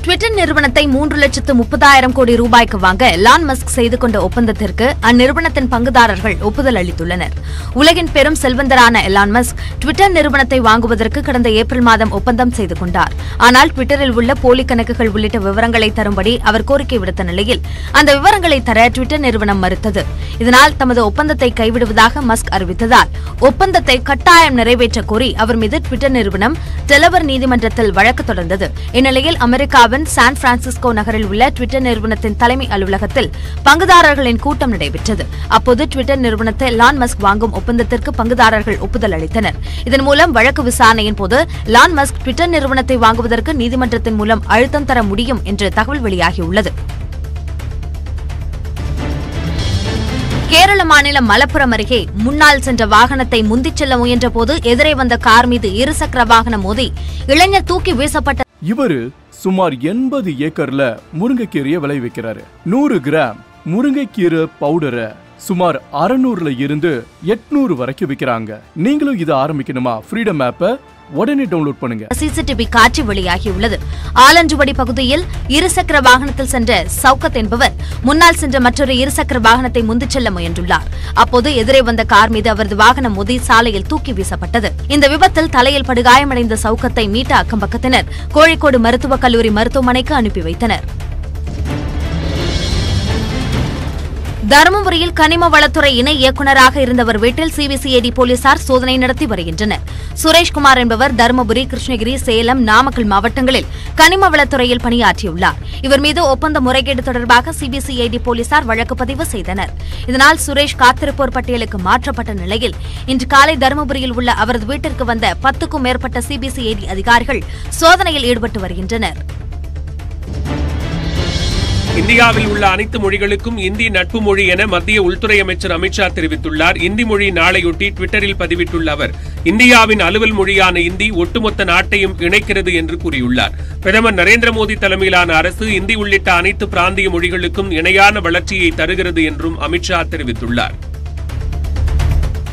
Twitter நிறுவனத்தை மூன்று லட்சத்து முப்பதாயிரம் கோடி ரூபாய்க்கு வாங்க எலான் மஸ்க் செய்து கொண்ட ஒப்பந்தத்திற்கு அந்நிறுவனத்தின் பங்குதாரர்கள் ஒப்புதல் அளித்துள்ளனர் உலகின் பெரும் செல்வந்தரான எலான் மஸ்க் ட்விட்டர் நிறுவனத்தை வாங்குவதற்கு கடந்த ஏப்ரல் மாதம் ஒப்பந்தம் செய்து கொண்டார் ஆனால் ட்விட்டரில் உள்ள போலி கணக்குகள் உள்ளிட்ட விவரங்களை தரும்படி அவர் கோரிக்கை விடுத்த நிலையில் அந்த விவரங்களை தர ட்விட்டர் நிறுவனம் மறுத்தது இதனால் தமது ஒப்பந்தத்தை கைவிடுவதாக மஸ்க் அறிவித்ததால் ஒப்பந்தத்தை கட்டாயம் நிறைவேற்ற கோரி அவர் மீது ட்விட்டர் நிறுவனம் டெலவர் நீதிமன்றத்தில் வழக்கு தொடர்ந்தது இந்நிலையில் அமெரிக்காவின் சான் பிரான்சிஸ்கோ நகரில் உள்ள ட்விட்டர் நிறுவனத்தின் தலைமை அலுவலகத்தில் பங்குதாரர்களின் கூட்டம் நடைபெற்றது அப்போது ட்விட்டர் நிறுவனத்தை லான் மஸ்க் வாங்கும் ஒப்பந்தத்திற்கு பங்குதாரர்கள் ஒப்புதல் அளித்தனர் இதன் மூலம் வழக்கு விசாரணையின் போது லான் மஸ்க் ட்விட்டர் நிறுவனத்தை வாங்குவதற்கு நீதிமன்றத்தின் மூலம் அழுத்தம் தர முடியும் என்று தகவல் வெளியாகியுள்ளது கேரள மாநிலம் மலப்புரம் அருகே முன்னால் சென்ற வாகனத்தை முந்திச் செல்ல முயன்றபோது எதிரே வந்த கார் மீது இருசக்கர வாகனம் மோதி இளைஞர் தூக்கி வீசப்பட்ட இவரு சுமார் எண்பது ஏக்கர்ல முருங்கைக்கீரையை விளைவிக்கிறாரு நூறு கிராம் முருங்கைக்கீரை பவுடரை சுமார் அறநூறுல இருந்து எட்நூறு வரைக்கும் விக்கிறாங்க நீங்களும் இதை ஆரம்பிக்கணுமா ஃப்ரீடம் ஆப்பை உடனே டவுன்லோட் பண்ணுங்க சிசிடிவி காட்சி வெளியாகியுள்ளது ஆலஞ்சுவடி பகுதியில் இருசக்கர வாகனத்தில் சென்ற சவுக்கத் என்பவர் முன்னால் சென்ற மற்றொரு இருசக்கர வாகனத்தை முந்திச் செல்ல முயன்றுள்ளார் அப்போது எதிரே வந்த கார் மீது அவரது வாகனம் மோதி சாலையில் தூக்கி வீசப்பட்டது இந்த விபத்தில் தலையில் படுகாயமடைந்த சவுக்கத்தை மீட்ட அக்கம்பக்கத்தினர் கோழிக்கோடு மருத்துவக் கல்லூரி மருத்துவமனைக்கு அனுப்பி வைத்தனர் தருமபுரியில் கனிம வளத்துறை இணை இயக்குநராக இருந்தவர் வீட்டில் சிபிசிஐடி போலீசார் சோதனை நடத்தி வருகின்றனர் சுரேஷ்குமார் என்பவர் தருமபுரி கிருஷ்ணகிரி சேலம் நாமக்கல் மாவட்டங்களில் கனிம வளத்துறையில் பணியாற்றியுள்ளார் இவர் மீது ஒப்பந்த முறைகேடு தொடர்பாக சிபிசிஐடி போலீசார் வழக்கு பதிவு செய்தனர் இதனால் சுரேஷ் காத்திருப்போர் பட்டியலுக்கு மாற்றப்பட்ட நிலையில் இன்று காலை தருமபுரியில் உள்ள அவரது வீட்டிற்கு வந்த பத்துக்கும் மேற்பட்ட சிபிசிஐடி அதிகாரிகள் சோதனையில் ஈடுபட்டு வருகின்றனர் இந்தியாவில் உள்ள அனைத்து மொழிகளுக்கும் இந்தி நட்பு மொழி என மத்திய உள்துறை அமைச்சர் அமித்ஷா தெரிவித்துள்ளார் இந்தி மொழி நாளையொட்டி ட்விட்டரில் பதிவிட்டுள்ள அவர் இந்தியாவின் அலுவல் மொழியான இந்தி ஒட்டுமொத்த நாட்டையும் இணைக்கிறது என்று கூறியுள்ளார் பிரதமர் நரேந்திர மோடி தலைமையிலான அரசு இந்தி உள்ளிட்ட அனைத்து பிராந்திய மொழிகளுக்கும் இணையான வளர்ச்சியை தருகிறது என்றும் அமித்ஷா தெரிவித்துள்ளார்